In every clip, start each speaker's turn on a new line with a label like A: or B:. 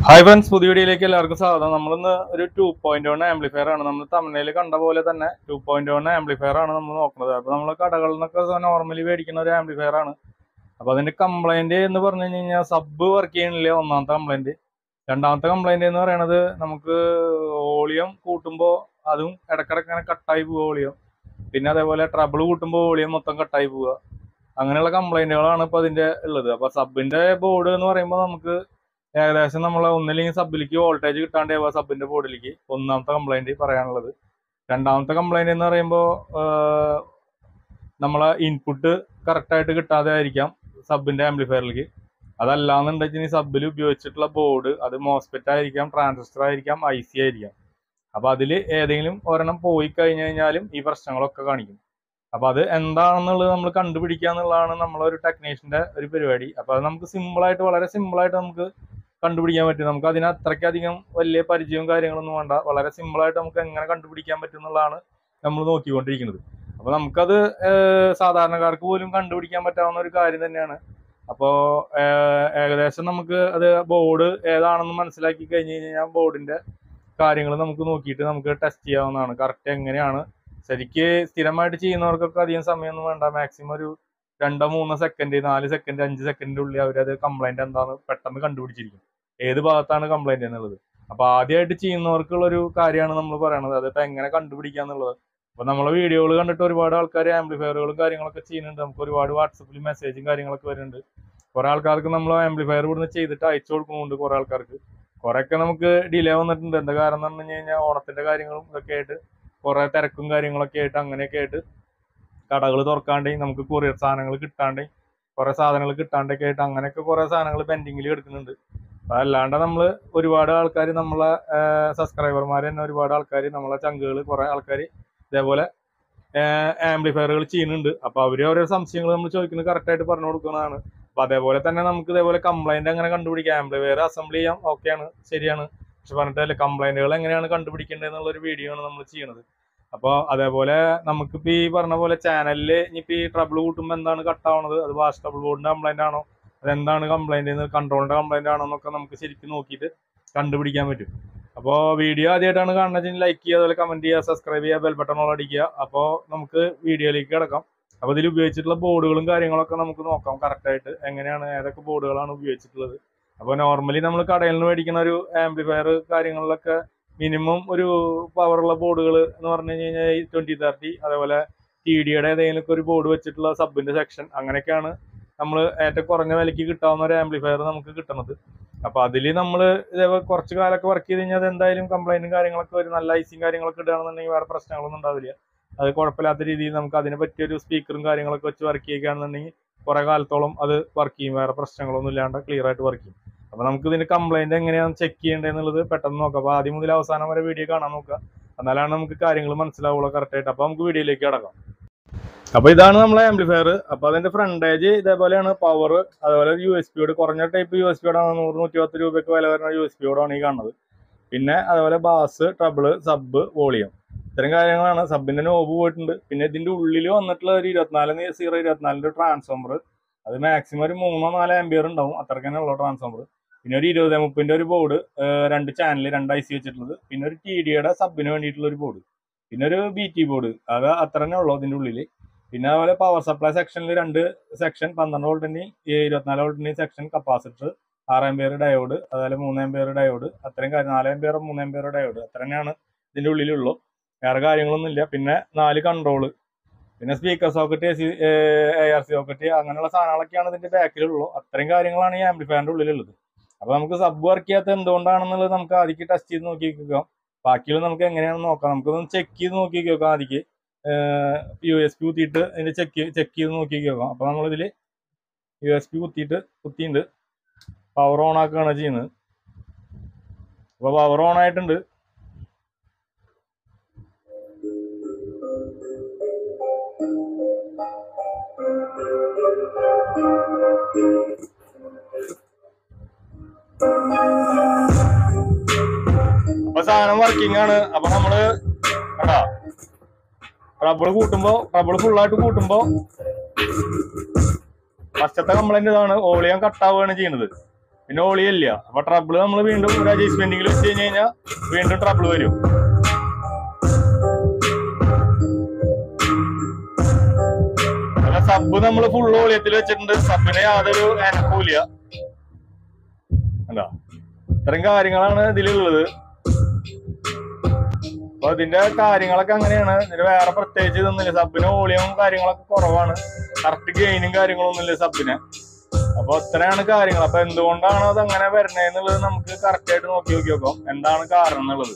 A: hi friends പുതിയ വീഡിയോയിലേക്ക് എല്ലാവർക്കും സ്വാഗതം നമ്മളിന്ന് ഒരു ടു പോയിന്റ് വൺ ആംപ്ലിഫയർ ആണ് നമ്മൾ തമിഴിൽ കണ്ട പോലെ തന്നെ ടു പോയിന്റ് വൺ ആംപ്ലിഫയർ ആണ് നമ്മൾ നോക്കുന്നത് അപ്പോൾ നമ്മൾ കടകളിൽ നിന്നൊക്കെ നോർമലി മേടിക്കുന്ന ഒരു ആംപ്ലിഫയർ ആണ് അപ്പോൾ അതിന്റെ കംപ്ലൈന്റ് എന്ന് പറഞ്ഞു കഴിഞ്ഞ് കഴിഞ്ഞാൽ സബ് വർക്ക് ചെയ്യണില്ല ഒന്നാമത്തെ കംപ്ലൈന്റ് രണ്ടാമത്തെ കംപ്ലൈന്റ് എന്ന് പറയുന്നത് നമുക്ക് വോളിയം കൂട്ടുമ്പോൾ അതും ഇടക്കിടക്ക് ഇങ്ങനെ കട്ടായി പോവുക വോളിയം പിന്നെ അതേപോലെ ട്രബിൾ കൂട്ടുമ്പോൾ വോളിയം മൊത്തം കട്ടായി പോവുക അങ്ങനെയുള്ള കംപ്ലൈന്റുകളാണ് ഇപ്പോൾ അതിന്റെ ഉള്ളത് അപ്പോൾ സബിന്റെ ബോർഡ് എന്ന് പറയുമ്പോൾ നമുക്ക് ഏകദേശം നമ്മൾ ഒന്നില്ലെങ്കിൽ സബിലേക്ക് വോൾട്ടേജ് കിട്ടാണ്ട് സബിന്റെ ബോർഡിലേക്ക് ഒന്നാമത്തെ കംപ്ലൈന്റ് പറയാനുള്ളത് രണ്ടാമത്തെ കംപ്ലൈന്റ് എന്ന് പറയുമ്പോൾ നമ്മളെ ഇൻപുട്ട് കറക്റ്റായിട്ട് കിട്ടാതെ ആയിരിക്കാം സബിന്റെ ആംപ്ലിഫയറിലേക്ക് അതല്ലാന്നുണ്ടെങ്കിൽ സബിൽ ഉപയോഗിച്ചിട്ടുള്ള ബോർഡ് അത് മോസ്പെറ്റ് ആയിരിക്കാം ട്രാൻസിസ്റ്റർ ആയിരിക്കാം ഐ സി ആയിരിക്കാം അപ്പൊ അതിൽ ഏതെങ്കിലും ഒരെണ്ണം പോയി കഴിഞ്ഞു കഴിഞ്ഞാലും ഈ പ്രശ്നങ്ങളൊക്കെ കാണിക്കും അപ്പൊ അത് എന്താണെന്നുള്ളത് നമ്മൾ കണ്ടുപിടിക്കുക എന്നുള്ളതാണ് നമ്മളൊരു ടെക്നീഷ്യന്റെ ഒരു പരിപാടി അപ്പൊ അത് നമുക്ക് സിമ്പിൾ ആയിട്ട് വളരെ സിമ്പിൾ ആയിട്ട് നമുക്ക് കണ്ടുപിടിക്കാൻ പറ്റും നമുക്ക് അതിന് അത്രയ്ക്കധികം വലിയ പരിചയവും കാര്യങ്ങളൊന്നും വേണ്ട വളരെ സിമ്പിൾ ആയിട്ട് നമുക്ക് എങ്ങനെ കണ്ടുപിടിക്കാൻ പറ്റും എന്നുള്ളതാണ് നമ്മൾ നോക്കിക്കൊണ്ടിരിക്കുന്നത് അപ്പൊ നമുക്കത് ഏഹ്, സാധാരണക്കാർക്ക് പോലും കണ്ടുപിടിക്കാൻ പറ്റാവുന്ന ഒരു കാര്യം തന്നെയാണ് അപ്പോൾ ഏകദേശം നമുക്ക് അത് ബോർഡ് ഏതാണെന്ന് മനസ്സിലാക്കി കഴിഞ്ഞ് കഴിഞ്ഞാൽ ബോർഡിന്റെ കാര്യങ്ങൾ നമുക്ക് നോക്കിയിട്ട് നമുക്ക് ടെസ്റ്റ് ചെയ്യാവുന്നതാണ് കറക്റ്റ് എങ്ങനെയാണ് ശരിക്ക് സ്ഥിരമായിട്ട് ചെയ്യുന്നവർക്കൊക്കെ അധികം സമയമൊന്നും വേണ്ട മാക്സിമം ഒരു രണ്ടോ മൂന്നോ സെക്കൻഡ് നാല് സെക്കൻഡ് അഞ്ച് സെക്കൻഡിന്റെ ഉള്ളിൽ അവരത് കംപ്ലൈന്റ് എന്താന്ന് പെട്ടെന്ന് കണ്ടുപിടിച്ചിരിക്കും ഏത് ഭാഗത്താണ് കംപ്ലൈന്റ് എന്നുള്ളത് അപ്പൊ ആദ്യമായിട്ട് ചെയ്യുന്നവർക്കുള്ള ഒരു കാര്യമാണ് നമ്മൾ പറയണത് അതിപ്പോ എങ്ങനെ കണ്ടുപിടിക്കുക എന്നുള്ളത് അപ്പൊ നമ്മളെ വീഡിയോകൾ കണ്ടിട്ട് ഒരുപാട് ആൾക്കാർ ആംപ്ലിഫയറുകളും കാര്യങ്ങളൊക്കെ ചെയ്യുന്നുണ്ട് നമുക്ക് ഒരുപാട് വാട്സപ്പിൽ മെസ്സേജും കാര്യങ്ങളൊക്കെ വരുന്നുണ്ട് കുറെ ആൾക്കാർക്ക് നമ്മൾ ആംപ്ലിഫയർ ഇവിടുന്ന് ചെയ്തിട്ട് അയച്ചു കൊടുക്കുന്നുണ്ട് കുറെ ആൾക്കാർക്ക് കുറെയൊക്കെ നമുക്ക് ഡിലേ വന്നിട്ടുണ്ട് എന്താ കാരണം എന്ന് പറഞ്ഞു കഴിഞ്ഞാൽ ഓണത്തിന്റെ കാര്യങ്ങളും ഇതൊക്കെ ആയിട്ട് കുറെ തിരക്കും കാര്യങ്ങളൊക്കെ ആയിട്ട് അങ്ങനെയൊക്കെ ആയിട്ട് കടകൾ തുറക്കാണ്ട് നമുക്ക് കൊറിയർ സാധനങ്ങൾ കിട്ടാണ്ട് കുറെ സാധനങ്ങൾ കിട്ടാണ്ടൊക്കെ ആയിട്ട് അങ്ങനെയൊക്കെ കുറെ സാധനങ്ങൾ പെൻഡിങ്ങിൽ കിടക്കുന്നുണ്ട് അപ്പൊ അല്ലാണ്ട് നമ്മൾ ഒരുപാട് ആൾക്കാർ നമ്മളെ സബ്സ്ക്രൈബർമാർ തന്നെ ഒരുപാട് ആൾക്കാർ നമ്മളെ ചങ്കുകൾ കുറെ ആൾക്കാർ ഇതേപോലെ ആംപ്ലിഫയറുകൾ ചെയ്യുന്നുണ്ട് അപ്പൊ അവര് ഓരോ സംശയങ്ങൾ നമ്മൾ ചോദിക്കുന്നത് കറക്റ്റ് ആയിട്ട് പറഞ്ഞു കൊടുക്കുന്നതാണ് അപ്പൊ അതേപോലെ തന്നെ നമുക്ക് ഇതേപോലെ കംപ്ലൈന്റ് എങ്ങനെ കണ്ടുപിടിക്കാം ആംപ്ലിഫയർ അസംബിൾ ചെയ്യാം ഓക്കെയാണ് ശരിയാണ് പക്ഷെ പറഞ്ഞിട്ടല്ലേ കംപ്ലൈന്റുകൾ എങ്ങനെയാണ് കണ്ടുപിടിക്കേണ്ടത് എന്നുള്ള ഒരു വീഡിയോ ആണ് നമ്മൾ ചെയ്യുന്നത് അപ്പോൾ അതേപോലെ നമുക്കിപ്പോൾ ഈ പറഞ്ഞ പോലെ ചാനലിൽ ഇനിയിപ്പോൾ ഈ ട്രബിൾ കൂട്ടുമ്പോൾ എന്താണ് കട്ടാവണത് അത് വാഷ് ട്രബിൾ ബോർഡിന്റെ കംപ്ലൈന്റ് ആണോ അതെന്താണ് കംപ്ലൈന്റ് കൺട്രോളിന്റെ കംപ്ലൈന്റ് ആണോ എന്നൊക്കെ നമുക്ക് ശരിക്കും നോക്കിയിട്ട് കണ്ടുപിടിക്കാൻ പറ്റും അപ്പോൾ വീഡിയോ ആദ്യമായിട്ടാണ് കാണുന്നത് ലൈക്ക് ചെയ്യുക അതുപോലെ കമന്റ് ചെയ്യുക സബ്സ്ക്രൈബ് ചെയ്യുക ബെൽ ബട്ടൺ ഓൾ അടിക്കുക അപ്പോൾ നമുക്ക് വീഡിയോയിലേക്ക് കിടക്കാം അപ്പോൾ ഇതിൽ ഉപയോഗിച്ചിട്ടുള്ള ബോർഡുകളും കാര്യങ്ങളൊക്കെ നമുക്ക് നോക്കാം കറക്റ്റ് ആയിട്ട് എങ്ങനെയാണ് ഏതൊക്കെ ബോർഡുകളാണ് ഉപയോഗിച്ചിട്ടുള്ളത് അപ്പോൾ നോർമലി നമ്മൾ കടയിൽ നിന്ന് മേടിക്കുന്ന ഒരു ആംപ്ലിഫയർ കാര്യങ്ങളിലൊക്കെ മിനിമം ഒരു പവറുള്ള ബോർഡുകൾ എന്ന് പറഞ്ഞു കഴിഞ്ഞാൽ ട്വന്റി തേർട്ടി അതേപോലെ ടി ഡിയുടെ ഏതെങ്കിലും ഒരു ബോർഡ് വെച്ചിട്ടുള്ള സബിന്റെ സെക്ഷൻ അങ്ങനെയൊക്കെയാണ് നമ്മൾ ഏറ്റവും കുറഞ്ഞ വിലയ്ക്ക് കിട്ടാവുന്ന ഒരു ആംപ്ലിഫയർ നമുക്ക് കിട്ടുന്നത് അപ്പൊ അതിൽ നമ്മൾ ഇതേപോലെ കുറച്ച് കാലമൊക്കെ വർക്ക് ചെയ്ത് കഴിഞ്ഞാൽ അത് എന്തായാലും കംപ്ലൈന്റും കാര്യങ്ങളൊക്കെ വരും നല്ല ഐസിയും കാര്യങ്ങളൊക്കെ ഇടുകയാണെന്നുണ്ടെങ്കിൽ വേറെ പ്രശ്നങ്ങളൊന്നും ഉണ്ടാവില്ല അത് കുഴപ്പമില്ലാത്ത രീതിയിൽ നമുക്ക് അതിനെ പറ്റിയൊരു സ്പീക്കറും കാര്യങ്ങളൊക്കെ വെച്ച് വർക്ക് ചെയ്യുകയാണെന്നുണ്ടെങ്കിൽ കുറെ കാലത്തോളം അത് വർക്ക് ചെയ്യും വേറെ പ്രശ്നങ്ങളൊന്നും ഇല്ലാണ്ട് ക്ലിയർ ആയിട്ട് വർക്ക് ചെയ്യും അപ്പൊ നമുക്ക് ഇതിന്റെ കംപ്ലൈന്റ് എങ്ങനെയാണ് ചെക്ക് ചെയ്യേണ്ടതെന്നുള്ളത് പെട്ടെന്ന് നോക്കാം അപ്പൊ ആദ്യം മുതൽ അവസാനം വരെ വീഡിയോ കാണാൻ നോക്കുക എന്നാലാണ് നമുക്ക് കാര്യങ്ങൾ മനസ്സിലാവുള്ളൂ കറക്റ്റ് ആയിട്ട് അപ്പൊ നമുക്ക് വീഡിയോയിലേക്ക് കടക്കാം അപ്പൊ ഇതാണ് നമ്മളെ ആംപ്ലിഫയർ അപ്പൊ അതിന്റെ ഫ്രണ്ടേജ് ഇതേപോലെയാണ് പവർ അതുപോലെ യു എസ് പിയോട് കുറഞ്ഞ ടൈപ്പ് യു എസ് പിയോടാണ് നൂറ് നൂറ്റി പത്ത് രൂപയ്ക്ക് വില വരുന്ന യു എസ് പിയോടാണ് ഈ കാണുന്നത് പിന്നെ അതുപോലെ ബാസ് ട്രബിള് സബ് വോളിയം ഇത്തരം കാര്യങ്ങളാണ് സബിന്റെ നോബ് പോയിട്ടുണ്ട് പിന്നെ ഇതിന്റെ ഉള്ളിൽ വന്നിട്ടുള്ള ഒരു ഇരുപത്തിനാല് സീറോ ഇരുപത്തിനാലിന്റെ ട്രാൻസ്ഫോമർ അത് മാക്സിമം ഒരു മൂന്നോ നാലോ ആംബിയർ ഉണ്ടാവും അത്ര തന്നെ ഉള്ള ട്രാൻസ്ഫോമർ പിന്നെ ഒരു ഇരുപത് മുപ്പതിന്റെ ഒരു ബോർഡ് രണ്ട് ചാനൽ രണ്ട് ഐ സി വെച്ചിട്ടുള്ളത് പിന്നെ ഒരു ടി ഡിയുടെ സബിന് വേണ്ടിയിട്ടുള്ള ഒരു ബോർഡ് പിന്നെ ഒരു ബി ടി ബോർഡ് അത് അത്ര തന്നെ ഉള്ളൂ അതിന്റെ ഉള്ളിൽ പിന്നെ അതുപോലെ പവർ സപ്ലൈ സെക്ഷനിൽ രണ്ട് സെക്ഷൻ പന്ത്രണ്ട് വോൾട്ടിന് ഇരുപത്തിനാല് വോൾട്ടിന് സെക്ഷൻ കപ്പാസിറ്റർ ആറ് എംപിയർ ഡയോഡ് അതുപോലെ മൂന്ന് എംപിയർ ഡയോഡ് അത്രയും കാര്യം നാല് എംപിയർ മൂന്ന് എംപിയർ ഡയോഡ് അത്ര തന്നെയാണ് ഇതിന്റെ ഉള്ളിലുള്ളൂ വേറെ കാര്യങ്ങളൊന്നും ഇല്ല പിന്നെ നാല് കൺട്രോള് പിന്നെ speaker socket A R C socket അങ്ങനെയുള്ള സാധനങ്ങളൊക്കെയാണ് ഇതിന്റെ ബാക്കിലുള്ളൂ അത്രയും കാര്യങ്ങളാണ് ഈ ആംപ്ലിഫയറിന്റെ ഉള്ളിലുള്ളത് അപ്പൊ നമുക്ക് സബ് വർക്ക് ചെയ്യാത്ത എന്തുകൊണ്ടാണെന്നുള്ളത് നമുക്ക് ആദ്യം ടെസ്റ്റ് ചെയ്ത് നോക്കി നോക്കാം ബാക്കിയുള്ള നമുക്ക് എങ്ങനെയാണെന്ന് നോക്കാം നമുക്കൊന്ന് ചെക്ക് ചെയ്ത് നോക്കി നോക്കാം ആദ്യം യു എസ് പി കുത്തിയിട്ട് അതിന്റെ ചെക്ക് ചെക്ക് ചെയ്ത് നോക്കി നോക്കാം അപ്പൊ നമ്മളിതിൽ യു എസ് പി കുത്തിയിട്ട് കുത്തിയിട്ടുണ്ട് പവർ ഓൺ ആക്കുകയാണ് ചെയ്യുന്നത് അപ്പൊ പവർ ഓൺ ആയിട്ടുണ്ട് അപ്പൊ സാധനം വർക്കിംഗ് ആണ് അപ്പൊ നമ്മള് കണ്ടാ റബ്ബർ കൂട്ടുമ്പോ റബ്ബർ ഫുള്ളായിട്ട് കൂട്ടുമ്പോ ഫസ്റ്റത്തെ കംപ്ലൈന്റ് ഇതാണ് ഓളിയം കട്ടാവുകയാണ് ചെയ്യുന്നത് പിന്നെ ഓളിയില്ല അപ്പൊ ട്രബിൾ നമ്മൾ വീണ്ടും ഒരു അഡ്ജസ്റ്റ്മെന്റിൽ വെച്ച് കഴിഞ്ഞ് കഴിഞ്ഞാൽ വീണ്ടും ട്രബിൾ വരും അല്ല സബ് നമ്മൾ ഫുൾ ഓളിയത്തിൽ വെച്ചിട്ടുണ്ട് സബിന് യാതൊരു അനക്കൂല എന്താ ഇത്രയും കാര്യങ്ങളാണ് ഇതിലുള്ളത് അപ്പൊ ഇതിന്റെ കാര്യങ്ങളൊക്കെ അങ്ങനെയാണ് ഇതിന് വേറെ പ്രത്യേകിച്ച് ഇതൊന്നുമില്ല സബിന് ഓളിയും കാര്യങ്ങളൊക്കെ കുറവാണ് കറക്റ്റ് ഗെയിനും കാര്യങ്ങളൊന്നും ഇല്ല സബിന് അപ്പൊ ഇത്രയാണ് കാര്യങ്ങൾ അപ്പൊ എന്തുകൊണ്ടാണ് അത് അങ്ങനെ വരണേന്നുള്ളത് നമുക്ക് കറക്റ്റ് ആയിട്ട് നോക്കി നോക്കി നോക്കാം എന്താണ് കാരണം എന്നുള്ളത്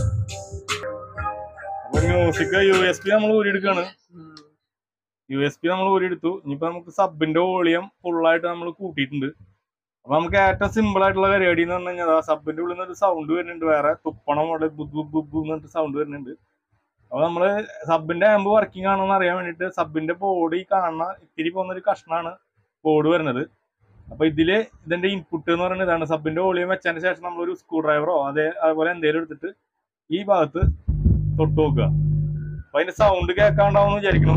A: അപ്പൊ മ്യൂസിക് യു എസ് പി നമ്മൾ ഊരിയെടുക്കാണ് യു എസ് പി നമ്മൾ ഊരിയെടുത്തു ഇനിയിപ്പോ നമുക്ക് സബിന്റെ വോളിയം ഫുള്ളായിട്ട് നമ്മൾ കൂട്ടിയിട്ടുണ്ട് അപ്പൊ നമുക്ക് ഏറ്റവും സിമ്പിൾ ആയിട്ടുള്ള പരിപാടി എന്ന് പറഞ്ഞു കഴിഞ്ഞാൽ സബിന്റെ ഉള്ളിൽ നിന്ന് ഒരു സൗണ്ട് വരുന്നുണ്ട് വേറെ തുപ്പണം അവിടെ ബുബ് ബുബ് ബുബ് എന്നിട്ട് സൗണ്ട് വരുന്നുണ്ട് അപ്പൊ നമ്മള് സബിന്റെ ആമ്പ് വർക്കിംഗ് ആണോ എന്ന് അറിയാൻ വേണ്ടിട്ട് സബിന്റെ ബോർഡ് ഈ കാണുന്ന ഇത്തിരി പോകുന്ന ഒരു കഷ്ണാണ് ബോർഡ് വരുന്നത് അപ്പൊ ഇതില് ഇതിന്റെ ഇൻപുട്ട് എന്ന് പറയുന്നത് ഇതാണ് സബിന്റെ വോളിയം വെച്ചതിന് ശേഷം നമ്മൾ ഒരു സ്ക്രൂ ഡ്രൈവറോ അതേ അതുപോലെ എന്തെങ്കിലും എടുത്തിട്ട് ഈ ഭാഗത്ത് തൊട്ട് നോക്കുക അപ്പൊ അതിന്റെ സൗണ്ട് കേൾക്കാണ്ടാവും വിചാരിക്കണം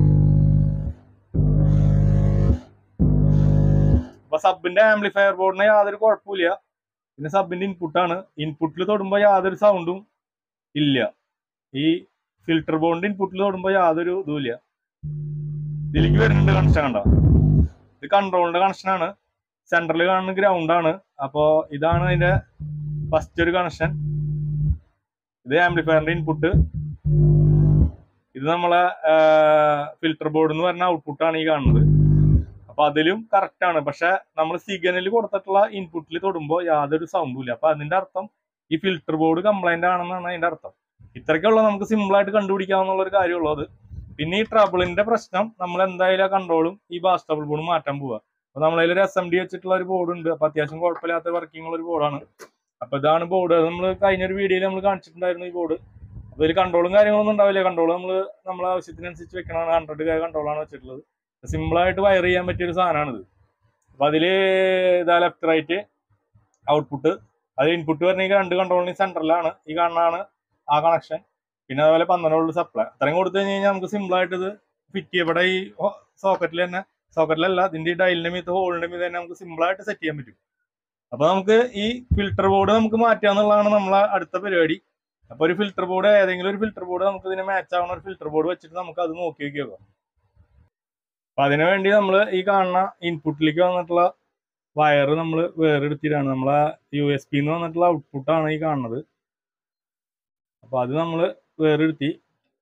A: അപ്പൊ സബിന്റെ ആംപ്ലിഫയർ ബോർഡിന് യാതൊരു കുഴപ്പമില്ല പിന്നെ സബിന്റെ ഇൻപുട്ടാണ് ഇൻപുട്ടിൽ തൊടുമ്പോ യാതൊരു സൗണ്ടും ഇല്ല ഈ ഫിൽട്ടർ ബോർഡിന്റെ ഇൻപുട്ടിൽ തൊടുമ്പോ യാതൊരു ഇതുമില്ല ഇതിലേക്ക് വരുന്നുണ്ട് കണക്ഷൻ കണ്ടോ ഇത് കൺട്രോളിന്റെ കണക്ഷൻ ആണ് സെൻട്രൽ കാണുന്ന ഗ്രൗണ്ട് ആണ് അപ്പോ ഇതാണ് അതിന്റെ ഫസ്റ്റ് ഒരു കണക്ഷൻ ഇത് ആംപ്ലിഫയറിന്റെ ഇൻപുട്ട് ഇത് നമ്മളെ ഫിൽട്ടർ ബോർഡ് എന്ന് പറഞ്ഞ ഔട്ട്പുട്ടാണ് ഈ കാണുന്നത് അപ്പൊ അതിലും കറക്റ്റ് ആണ് പക്ഷെ നമ്മൾ സിഗ്നൽ കൊടുത്തിട്ടുള്ള ഇൻപുട്ടിൽ തൊടുമ്പോൾ യാതൊരു സൗണ്ടും ഇല്ല അപ്പൊ അതിന്റെ അർത്ഥം ഈ ഫിൽട്ടർ ബോർഡ് കംപ്ലൈന്റ് ആണെന്നാണ് അതിന്റെ അർത്ഥം ഇത്രയ്ക്കുള്ള നമുക്ക് സിമ്പിൾ ആയിട്ട് കണ്ടുപിടിക്കാവുന്ന ഒരു കാര്യമുള്ളത് പിന്നെ ഈ ട്രബിളിന്റെ പ്രശ്നം നമ്മൾ എന്തായാലും ആ കൺട്രോളും ഈ ബാസ് ട്രബിൾ ബോർഡ് മാറ്റാൻ പോവുക അപ്പൊ നമ്മളതിൽ ഒരു എസ് എം ഡി വെച്ചിട്ടുള്ള ഒരു ബോർഡ് ഉണ്ട് അപ്പൊ അത്യാവശ്യം കുഴപ്പമില്ലാത്ത വർക്കിംഗ് ഉള്ള ഒരു ബോർഡാണ് അപ്പൊ ഇതാണ് ബോർഡ് നമ്മൾ കഴിഞ്ഞൊരു വീഡിയോയിൽ നമ്മൾ കാണിച്ചിട്ടുണ്ടായിരുന്നു ഈ ബോർഡ് അപ്പൊ ഇതിൽ കൺട്രോളും കാര്യങ്ങളൊന്നും ഉണ്ടാവില്ല കൺട്രോൾ നമ്മൾ നമ്മളെ ആവശ്യത്തിനനുസരിച്ച് വെക്കണതാണ് ഹൺഡ്രഡ് കെ കൺട്രോളാണ് വെച്ചിട്ടുള്ളത് സിമ്പിൾ ആയിട്ട് വയർ ചെയ്യാൻ പറ്റിയ ഒരു സാധനമാണിത് അപ്പൊ അതില് ഇതാ ലെഫ്റ്റ് റൈറ്റ് ഔട്ട്പുട്ട് അത് ഇൻപുട്ട് പറഞ്ഞെങ്കിൽ രണ്ട് കൺട്രോളിന് സെൻട്രലാണ് ഈ കാണുന്നതാണ് ആ കണക്ഷൻ പിന്നെ അതുപോലെ പന്ത്രണ്ട് വോൾട്ട് സപ്ലൈ അത്രയും കൊടുത്തു കഴിഞ്ഞ് കഴിഞ്ഞാൽ നമുക്ക് സിമ്പിൾ ആയിട്ട് ഇത് ഫിറ്റ് ചെയ്യും ഇവിടെ ഈ സോക്കറ്റിൽ തന്നെ സോക്കറ്റിലല്ല ഇതിന്റെ ഈ ഡയലിന്റെ മീത്ത് ഹോളിന്റെ മീത് തന്നെ നമുക്ക് സിമ്പിൾ ആയിട്ട് സെറ്റ് ചെയ്യാൻ പറ്റും അപ്പൊ നമുക്ക് ഈ ഫിൽട്ടർ ബോർഡ് നമുക്ക് മാറ്റുക എന്നുള്ളതാണ് നമ്മളെ അടുത്ത പരിപാടി അപ്പൊ ഒരു ഫിൽട്ടർ ബോർഡ് ഏതെങ്കിലും ഒരു ഫിൽട്ടർ ബോർഡ് നമുക്ക് ഇതിനെ മാച്ച് ആവുന്ന ഒരു ഫിൽട്ടർ ബോർഡ് വെച്ചിട്ട് നമുക്ക് അത് നോക്കി നോക്കി നോക്കാം അപ്പൊ അതിനു വേണ്ടി നമ്മൾ ഈ കാണുന്ന ഇൻപുട്ടിലേക്ക് വന്നിട്ടുള്ള വയർ നമ്മൾ വേറെടുത്തിട്ടാണ് നമ്മളെ യു എസ് പി എന്ന് വന്നിട്ടുള്ള ഔട്ട്പുട്ടാണ് ഈ കാണുന്നത് അപ്പൊ അത് നമ്മൾ വേറെടുത്തി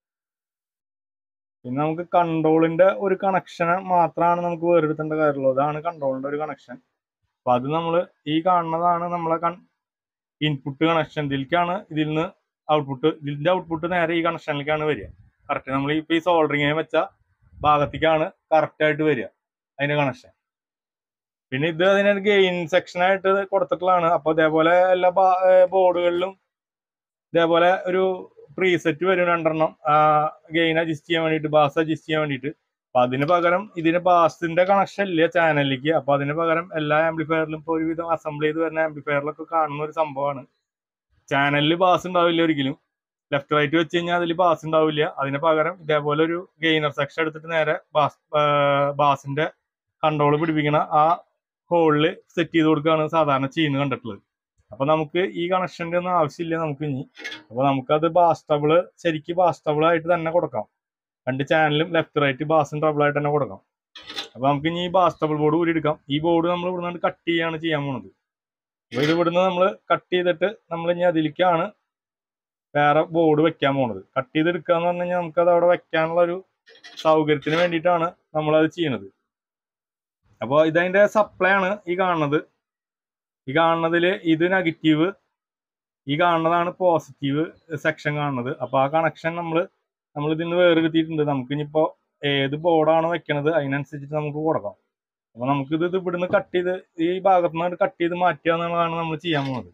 A: പിന്നെ നമുക്ക് കൺട്രോളിന്റെ ഒരു കണക്ഷൻ മാത്രമാണ് നമുക്ക് വേറെടുത്തേണ്ട കാര്യമുള്ളൂ അതാണ് കൺട്രോളിന്റെ ഒരു കണക്ഷൻ അപ്പൊ അത് നമ്മൾ ഈ കാണുന്നതാണ് നമ്മളെ കൺ ഇൻപുട്ട് കണക്ഷൻ ഇതിലേക്കാണ് ഇതിൽ നിന്ന് ഔട്ട്പുട്ട് ഇതിന്റെ ഔട്ട്പുട്ട് നേരെ ഈ കണക്ഷനിലേക്കാണ് വരിക കറക്റ്റ് നമ്മൾ ഇപ്പൊ ഈ സോൾഡറിങ്ങിന് വെച്ച ഭാഗത്തേക്കാണ് കറക്റ്റ് ആയിട്ട് വരിക അതിന്റെ കണക്ഷൻ പിന്നെ ഇത് അതിന് ഗെയിൻ സെക്ഷൻ ആയിട്ട് കൊടുത്തിട്ടുള്ളതാണ് അപ്പൊ അതേപോലെ എല്ലാ ബോർഡുകളിലും ഇതേപോലെ ഒരു പ്രീസെറ്റ് വരും രണ്ടെണ്ണം ഗെയിൻ അഡ്ജസ്റ്റ് ചെയ്യാൻ വേണ്ടിയിട്ട് ബാസ് അഡ്ജസ്റ്റ് ചെയ്യാൻ വേണ്ടിയിട്ട് അപ്പൊ അതിന് പകരം ഇതിന് ബാസിന്റെ കണക്ഷൻ ഇല്ല ചാനലിലേക്ക് അപ്പൊ അതിന് പകരം എല്ലാ ആംപ്ലിഫയറിലും ഇപ്പൊ ഒരുവിധം അസംബിൾ ചെയ്ത് വരുന്ന ആംപ്ലിഫയറിലൊക്കെ കാണുന്ന ഒരു സംഭവമാണ് ചാനലിൽ ബാസ് ഉണ്ടാവില്ല ഒരിക്കലും ലെഫ്റ്റ് റൈറ്റ് വെച്ച് കഴിഞ്ഞാൽ അതിൽ ബാസ് ഉണ്ടാവില്ല അതിന് പകരം ഇതേപോലെ ഒരു ഗെയിനർ സെക്ഷൻ എടുത്തിട്ട് നേരെ ബാസ് ബാസിന്റെ കൺട്രോൾ പിടിപ്പിക്കണ ആ ഹോളിൽ സെറ്റ് ചെയ്ത് കൊടുക്കുകയാണ് സാധാരണ ചെയ്യുന്നത് കണ്ടിട്ടുള്ളത് അപ്പൊ നമുക്ക് ഈ കണക്ഷന്റെ ഒന്നും ആവശ്യമില്ല നമുക്ക് ഇനി അപ്പൊ നമുക്കത് ബാസ് ട്രബിള് ശരിക്ക് ബാസ് ട്രബിൾ ആയിട്ട് തന്നെ കൊടുക്കാം രണ്ട് ചാനലും ലെഫ്റ്റ് റൈറ്റ് ബാസും ട്രബിൾ ആയിട്ട് തന്നെ കൊടുക്കാം അപ്പൊ നമുക്ക് ഇനി ഈ ബാസ് ട്രബിൾ ബോർഡ് കൂടി എടുക്കാം ഈ ബോർഡ് നമ്മൾ ഇവിടുന്ന് കട്ട് ചെയ്യാണ് ചെയ്യാൻ പോണത് അപ്പൊ ഇത് ഇവിടുന്ന് നമ്മൾ കട്ട് ചെയ്തിട്ട് നമ്മൾ ഇനി അതിലേക്കാണ് വേറെ ബോർഡ് വെക്കാൻ പോണത് കട്ട് ചെയ്ത് എടുക്കുക എന്ന് പറഞ്ഞു കഴിഞ്ഞാൽ നമുക്ക് അത് അവിടെ വെക്കാനുള്ള ഒരു സൗകര്യത്തിന് വേണ്ടിയിട്ടാണ് നമ്മൾ അത് ചെയ്യണത് അപ്പോൾ ഇതതിന്റെ സപ്ലൈ ആണ് ഈ കാണുന്നത് ഈ കാണുന്നതില് ഇത് നെഗറ്റീവ് ഈ കാണുന്നതാണ് പോസിറ്റീവ് സെക്ഷൻ കാണുന്നത് അപ്പൊ ആ കണക്ഷൻ നമ്മൾ നമ്മൾ ഇതിന് വേർതിരിച്ചിട്ടുണ്ട് നമുക്ക് ഇനിയിപ്പോ ഏത് ബോർഡാണ് വെക്കണത് അതിനനുസരിച്ചിട്ട് നമുക്ക് കൊടുക്കാം അപ്പൊ നമുക്ക് ഇത് ഇവിടുന്ന് കട്ട് ചെയ്ത് ഈ ഭാഗത്ത് നിന്ന് കട്ട് ചെയ്ത് മാറ്റുക എന്നുള്ളതാണ് നമ്മൾ ചെയ്യാൻ പോകുന്നത്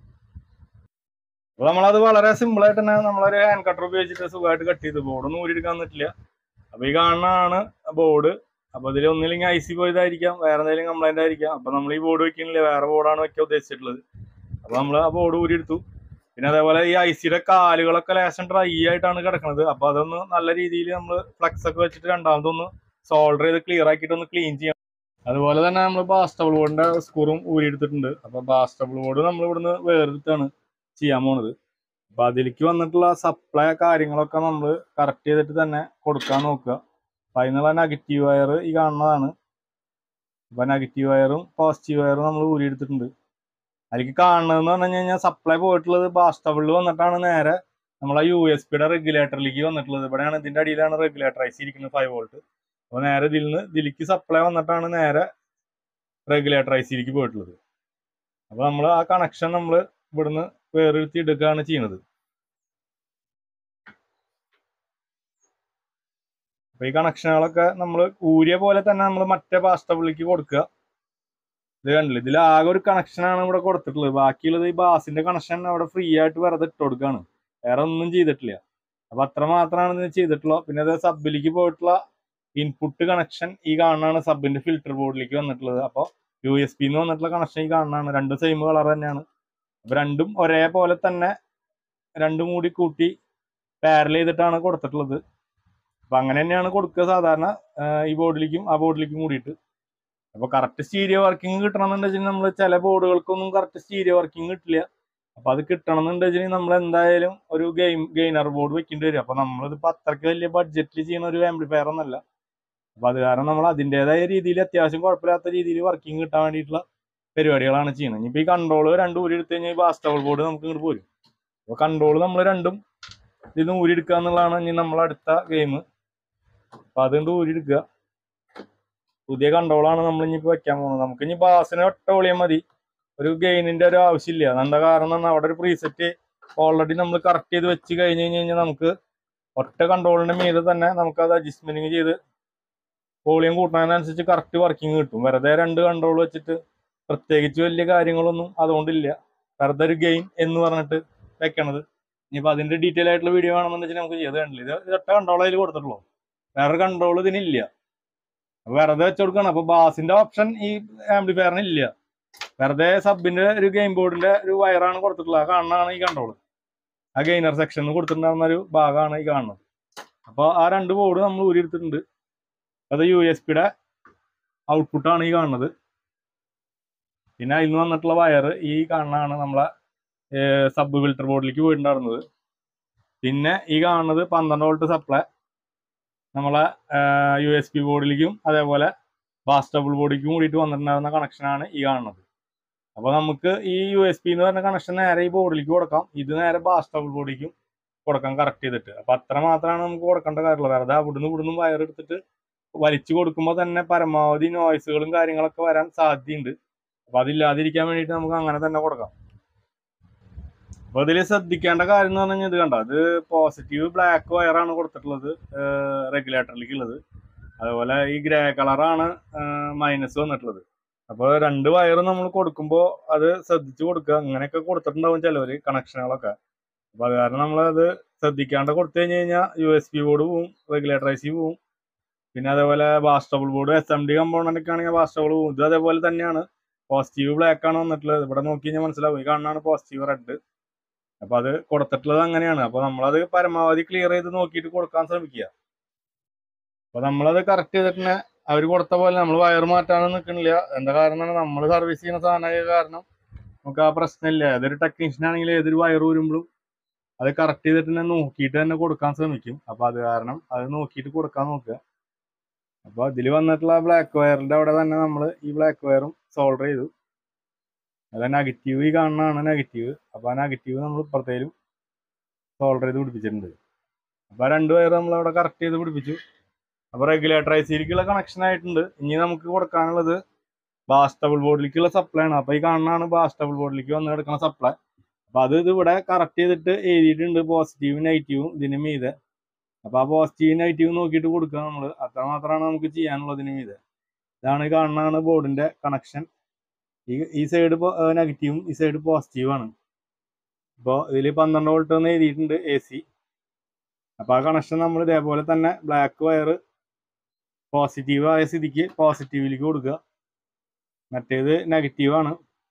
A: അപ്പൊ നമ്മളത് വളരെ സിമ്പിൾ ആയിട്ട് തന്നെ നമ്മളൊരു ഹാൻഡ് കട്ടർ ഉപയോഗിച്ചിട്ട് സുഖമായിട്ട് കട്ട് ചെയ്ത് ബോർഡൊന്നും ഊരിയെടുക്കാൻ പറ്റില്ല അപ്പൊ ഈ കാണുന്നതാണ് ബോർഡ് അപ്പൊ ഇതിൽ ഒന്നില്ലെങ്കിൽ ഐ സി പോയതായിരിക്കാം വേറെ എന്തെങ്കിലും കംപ്ലൈന്റ് ആയിരിക്കാം അപ്പൊ നമ്മൾ ഈ ബോർഡ് വെക്കുന്നില്ല വേറെ ബോർഡാണ് വെക്കാൻ ഉദ്ദേശിച്ചിട്ടുള്ളത് അപ്പൊ നമ്മൾ ആ ബോർഡ് ഊരിയെടുത്തു പിന്നെ അതേപോലെ ഈ ഐ സിയുടെ കാലുകളൊക്കെ ലേശം ഡ്രൈ ആയിട്ടാണ് കിടക്കുന്നത് അപ്പൊ അതൊന്ന് നല്ല രീതിയിൽ നമ്മൾ ഫ്ലക്സ് ഒക്കെ വെച്ചിട്ട് രണ്ടാമതൊന്ന് സോൾഡർ ചെയ്ത് ക്ലിയർ ആക്കിയിട്ട് ഒന്ന് ക്ലീൻ ചെയ്യണം അതുപോലെ തന്നെ നമ്മൾ ബാസ്റ്റബിൾ ബോർഡിന്റെ സ്ക്രൂവും ഊരിയെടുത്തിട്ടുണ്ട് അപ്പൊ ബാസ്റ്റബിൾ ബോർഡ് നമ്മൾ ഇവിടുന്ന് വേറെടുത്താണ് ചെയ്യാൻ പോണത് അപ്പൊ അതിലേക്ക് വന്നിട്ടുള്ള സപ്ലൈ കാര്യങ്ങളൊക്കെ നമ്മൾ കറക്റ്റ് ചെയ്തിട്ട് തന്നെ കൊടുക്കാൻ നോക്കുക അപ്പൊ അതിനുള്ള നെഗറ്റീവ് വയർ ഈ കാണുന്നതാണ് അപ്പൊ നെഗറ്റീവ് വയറും പോസിറ്റീവ് വയറും നമ്മൾ ഊരിയെടുത്തിട്ടുണ്ട് അതിലേക്ക് കാണുന്നതെന്ന് പറഞ്ഞു കഴിഞ്ഞാൽ സപ്ലൈ പോയിട്ടുള്ളത് ബാസ്റ്റബിളിൽ വന്നിട്ടാണ് നേരെ നമ്മളെ യു എസ് പിയുടെ റെഗുലേറ്ററിലേക്ക് വന്നിട്ടുള്ളത് ഇവിടെയാണ് ഇതിന്റെ അടിയിലാണ് റെഗുലേറ്റർ ഐസി ഇരിക്കുന്നത് ഫൈവ് വോൾട്ട് അപ്പോൾ നേരെ ഇതിൽ നിന്ന് ഇതിലേക്ക് സപ്ലൈ വന്നിട്ടാണ് നേരെ റെഗുലേറ്റർ ഐസിയിലേക്ക് പോയിട്ടുള്ളത് അപ്പോൾ നമ്മൾ ആ കണക്ഷൻ നമ്മൾ ഇവിടുന്ന് വേറെടുത്തി എടുക്കുകയാണ് ചെയ്യുന്നത് അപ്പൊ ഈ കണക്ഷനുകളൊക്കെ നമ്മൾ ഊരിയ പോലെ തന്നെ നമ്മൾ മറ്റേ ബാസ്റ്റബിളിലേക്ക് കൊടുക്കുക ഇത് കണ്ടില്ല ഇതിൽ ആകെ ഒരു കണക്ഷനാണ് ഇവിടെ കൊടുത്തിട്ടുള്ളത് ബാക്കിയുള്ളത് ഈ ബാസിന്റെ കണക്ഷൻ അവിടെ ഫ്രീ ആയിട്ട് വെറുതെ ഇട്ട് കൊടുക്കുകയാണ് വേറെ ഒന്നും ചെയ്തിട്ടില്ല അപ്പൊ അത്ര മാത്രമാണ് ഇത് ചെയ്തിട്ടുള്ളത് പിന്നെ അത് സബിലേക്ക് പോയിട്ടുള്ള ഇൻപുട്ട് കണക്ഷൻ ഈ കാണുന്നതാണ് സബിന്റെ ഫിൽറ്റർ ബോർഡിലേക്ക് വന്നിട്ടുള്ളത് അപ്പോൾ യു എസ് പി എന്ന് വന്നിട്ടുള്ള കണക്ഷൻ ഈ കാണുന്നതാണ് രണ്ടും സെയിം കളർ തന്നെയാണ് അപ്പൊ രണ്ടും ഒരേപോലെ തന്നെ രണ്ടും കൂടി കൂട്ടി പാരൽ ചെയ്തിട്ടാണ് കൊടുത്തിട്ടുള്ളത് അപ്പൊ അങ്ങനെ തന്നെയാണ് കൊടുക്കുക സാധാരണ ആ, ഈ ബോർഡിലേക്കും ആ ബോർഡിലേക്കും കൂടിയിട്ട് അപ്പൊ കറക്റ്റ് സ്റ്റീരിയോ വർക്കിംഗ് കിട്ടണമെന്നുണ്ടെങ്കിൽ നമ്മൾ ചില ബോർഡുകൾക്കൊന്നും കറക്റ്റ് സ്റ്റീരിയോ വർക്കിംഗ് കിട്ടില്ല അപ്പൊ അത് കിട്ടണമെന്നുണ്ടെങ്കിൽ നമ്മൾ എന്തായാലും ഒരു ഗെയിം ഗെയിനർ ബോർഡ് വെക്കേണ്ടി വരും അപ്പൊ നമ്മളിതിപ്പോ അത്രയ്ക്ക് വലിയ ബഡ്ജറ്റിൽ ചെയ്യുന്ന ഒരു ആംപ്ലിഫയർ ഒന്നല്ല അപ്പൊ അത് കാരണം നമ്മൾ അതിൻ്റെതായ രീതിയിൽ അത്യാവശ്യം കുഴപ്പമില്ലാത്ത രീതിയിൽ വർക്കിംഗ് കിട്ടാൻ വേണ്ടിയിട്ടുള്ള പരിപാടികളാണ് ചെയ്യുന്നത് ഇനിയിപ്പോ ഈ കൺട്രോൾ രണ്ടും ഊരി എടുത്തു കഴിഞ്ഞാൽ ഈ ബാസ്റ്റബിൾ ബോർഡ് നമുക്ക് ഇങ്ങോട്ട് പോരും അപ്പൊ കൺട്രോൾ നമ്മൾ രണ്ടും ഇതിന്ന് ഊരി എടുക്കുക എന്നുള്ളതാണ് ഇനി നമ്മൾ അടുത്ത ഗെയിം അപ്പൊ അതുകൊണ്ട് ഊരി എടുക്കുക പുതിയ കൺട്രോളാണ് നമ്മൾ ഇനിയിപ്പോ വെക്കാൻ പോകുന്നത് നമുക്ക് ഇനി ബാസിനെ ഒറ്റ ഒളിയാൽ മതി ഒരു ഗെയിനിന്റെ ഒരു ആവശ്യമില്ല എന്താ കാരണം എന്ന് അവിടെ ഒരു പ്രീസെറ്റ് ഓൾറെഡി നമ്മൾ കറക്റ്റ് ചെയ്ത് വെച്ച് കഴിഞ്ഞ് കഴിഞ്ഞ് കഴിഞ്ഞാൽ നമുക്ക് ഒറ്റ കൺട്രോളിന്റെ മീതെ തന്നെ നമുക്ക് അത് അഡ്ജസ്റ്റ്മെന്റിങ് ചെയ്ത് വോളിയം കൂട്ടുന്നതിനനുസരിച്ച് കറക്റ്റ് വർക്കിംഗ് കിട്ടും വെറുതെ രണ്ട് കൺട്രോൾ വെച്ചിട്ട് പ്രത്യേകിച്ച് വലിയ കാര്യങ്ങളൊന്നും അതുകൊണ്ടില്ല വെറുതെ ഒരു ഗെയിൻ എന്ന് പറഞ്ഞിട്ട് വെക്കണത് ഇനിയിപ്പോൾ അതിന്റെ ഡീറ്റെയിൽ ആയിട്ടുള്ള വീഡിയോ വേണമെന്നുണ്ടെങ്കിൽ നമുക്ക് ചെയ്ത് കണ്ടില്ല ഇത് ഇതൊക്കെ കൺട്രോൾ അതിൽ കൊടുത്തിട്ടുള്ളൂ വേറെ കൺട്രോൾ ഇതിനില്ല അപ്പൊ വെറുതെ വെച്ച് കൊടുക്കണം അപ്പൊ ബാസിന്റെ ഓപ്ഷൻ ഈ ആംപ്ലിഫയറിന് ഇല്ല വെറുതെ സബിന്റെ ഒരു ഗെയിം ബോർഡിന്റെ ഒരു വയറാണ് കൊടുത്തിട്ടുള്ളത് ആ കാണുന്നതാണ് ഈ കൺട്രോൾ ആ ഗെയിനർ സെക്ഷനിൽ കൊടുത്തിട്ടുണ്ടാകുന്ന ഒരു ഭാഗമാണ് ഈ കാണുന്നത് അപ്പൊ ആ രണ്ട് ബോർഡ് നമ്മൾ ഊരിയെടുത്തിട്ടുണ്ട് അത് യു എസ് പിയുടെ ഔട്ട്പുട്ടാണ് ഈ കാണുന്നത് പിന്നെ അതിൽ നിന്ന് വന്നിട്ടുള്ള വയർ ഈ കാണുന്നതാണ് നമ്മളെ സബ് ഫിൽറ്റർ ബോർഡിലേക്ക് പോയിട്ടുണ്ടായിരുന്നത് പിന്നെ ഈ കാണുന്നത് പന്ത്രണ്ട് വോൾട്ട് സപ്ലൈ നമ്മളെ യു എസ് പി ബോർഡിലേക്കും അതേപോലെ ബാസ്റ്റബിൾ ബോർഡിലേക്കും കൂടിയിട്ട് വന്നിട്ടുണ്ടായിരുന്ന കണക്ഷനാണ് ഈ കാണുന്നത് അപ്പോൾ നമുക്ക് ഈ യു എസ് പി എന്ന് പറഞ്ഞ കണക്ഷൻ നേരെ ഈ ബോർഡിലേക്ക് കൊടുക്കാം ഇത് നേരെ ബാസ്റ്റബിൾ ബോർഡിലേക്കും കൊടുക്കാം കറക്റ്റ് ചെയ്തിട്ട് അപ്പോൾ അത്ര മാത്രമാണ് നമുക്ക് കൊടുക്കേണ്ട കാര്യമുള്ളൂ വെറുതെ അവിടുന്ന് ഇവിടുന്ന് വയർ എടുത്തിട്ട് വലിച്ചു കൊടുക്കുമ്പോൾ തന്നെ പരമാവധി നോയ്സുകളും കാര്യങ്ങളൊക്കെ വരാൻ സാധ്യതയുണ്ട് അപ്പോൾ അതില്ലാതിരിക്കാൻ വേണ്ടിയിട്ട് നമുക്ക് അങ്ങനെ തന്നെ കൊടുക്കാം അപ്പോൾ ഇതിൽ ശ്രദ്ധിക്കേണ്ട കാര്യം എന്ന് പറഞ്ഞു കഴിഞ്ഞാൽ ഇത് കണ്ട ഇത് പോസിറ്റീവ് ബ്ലാക്ക് വയറാണ് കൊടുത്തിട്ടുള്ളത് റെഗുലേറ്ററിലേക്ക് ഉള്ളത് അതുപോലെ ഈ ഗ്രേ കളറാണ് മൈനസ് വന്നിട്ടുള്ളത് അപ്പോൾ രണ്ട് വയറും നമ്മൾ കൊടുക്കുമ്പോൾ അത് ശ്രദ്ധിച്ചു കൊടുക്കുക അങ്ങനെയൊക്കെ കൊടുത്തിട്ടുണ്ടാവും ചിലവർ കണക്ഷനുകളൊക്കെ അപ്പോൾ അത് കാരണം നമ്മളത് ശ്രദ്ധിക്കാണ്ട് കൊടുത്തു കഴിഞ്ഞ് കഴിഞ്ഞാൽ യു എസ് പി ബോർഡ് പോവും റെഗുലേറ്റർ ഐ സി പോവും പിന്നെ അതേപോലെ bass treble board S M D component ഒക്കെ ആണെങ്കിൽ ബാസ്റ്റബിൾ പോവും ഇത് അതേപോലെ തന്നെയാണ് പോസിറ്റീവ് ബ്ലാക്ക് ആണ് വന്നിട്ടുള്ളത് ഇവിടെ നോക്കി കഴിഞ്ഞാൽ മനസ്സിലാവും ഈ കാണുന്നതാണ് പോസിറ്റീവ് റെഡ് അപ്പൊ അത് കൊടുത്തിട്ടുള്ളത് അങ്ങനെയാണ് അപ്പൊ നമ്മളത് പരമാവധി ക്ലിയർ ചെയ്ത് നോക്കിയിട്ട് കൊടുക്കാൻ ശ്രമിക്കുക അപ്പൊ നമ്മളത് കറക്റ്റ് ചെയ്തിട്ട് തന്നെ അവർ കൊടുത്ത പോലെ നമ്മൾ വയർ മാറ്റാനൊന്നും നിൽക്കണില്ല എന്താ കാരണം നമ്മൾ സർവീസ് ചെയ്യുന്ന സാധനമായ കാരണം നമുക്ക് ആ പ്രശ്നമില്ല ഏതൊരു ടെക്നീഷ്യൻ ആണെങ്കിൽ ഏതൊരു വയർ വരുമ്പോഴും അത് കറക്റ്റ് ചെയ്തിട്ട് തന്നെ നോക്കിയിട്ട് തന്നെ കൊടുക്കാൻ ശ്രമിക്കും അപ്പൊ അത് കാരണം അത് നോക്കിയിട്ട് കൊടുക്കാൻ നോക്കുക അപ്പൊ ഇതിൽ വന്നിട്ടുള്ള ബ്ലാക്ക് വയറിന്റെ അവിടെ തന്നെ നമ്മൾ ഈ ബ്ലാക്ക് വയറും സോൾഡർ ചെയ്തു അത് നെഗറ്റീവ് ഈ കാണുന്നതാണ് നെഗറ്റീവ് അപ്പൊ ആ നെഗറ്റീവ് നമ്മൾ ഇപ്പുറത്തേലും സോൾഡർ ചെയ്ത് പിടിപ്പിച്ചിട്ടുണ്ട് അപ്പൊ ആ രണ്ട് വയർ നമ്മൾ അവിടെ കറക്റ്റ് ചെയ്ത് പിടിപ്പിച്ചു അപ്പൊ റെഗുലേറ്റർ ഐ സിയിലേക്കുള്ള കണക്ഷൻ ആയിട്ടുണ്ട് ഇനി നമുക്ക് കൊടുക്കാനുള്ളത് ബാസ്റ്റബിൾ ബോർഡിലേക്കുള്ള സപ്ലൈ ആണ് അപ്പൊ ഈ കാണുന്നതാണ് ബാസ്റ്റബിൾ ബോർഡിലേക്ക് വന്ന് കിടക്കുന്ന സപ്ലൈ അപ്പൊ അത് ഇത് ഇവിടെ കറക്റ്റ് ചെയ്തിട്ട് എഴുതിയിട്ടുണ്ട് പോസിറ്റീവും നെഗറ്റീവും ഇതിന് മീതെ അപ്പൊ ആ പോസിറ്റീവ് നെഗറ്റീവ് നോക്കിയിട്ട് കൊടുക്കുക നമ്മൾ അത്ര മാത്രമാണ് നമുക്ക് ചെയ്യാനുള്ളത് ഇതിന് മീതെ ഇതാണ് ഈ കാണുന്നതാണ് ബോർഡിന്റെ കണക്ഷൻ ഈ ഈ സൈഡ് നെഗറ്റീവും ഈ സൈഡ് പോസിറ്റീവ് ആണ് അപ്പോൾ ഇതിൽ പന്ത്രണ്ട് വോൾട്ട് എന്ന് എഴുതിയിട്ടുണ്ട് എ സി അപ്പോൾ ആ കണക്ഷൻ നമ്മൾ ഇതേപോലെ തന്നെ ബ്ലാക്ക് വയർ പോസിറ്റീവ് ആയ സ്ഥിതിക്ക് പോസിറ്റീവിലേക്ക് കൊടുക്കുക മറ്റേത് നെഗറ്റീവ് ആണ്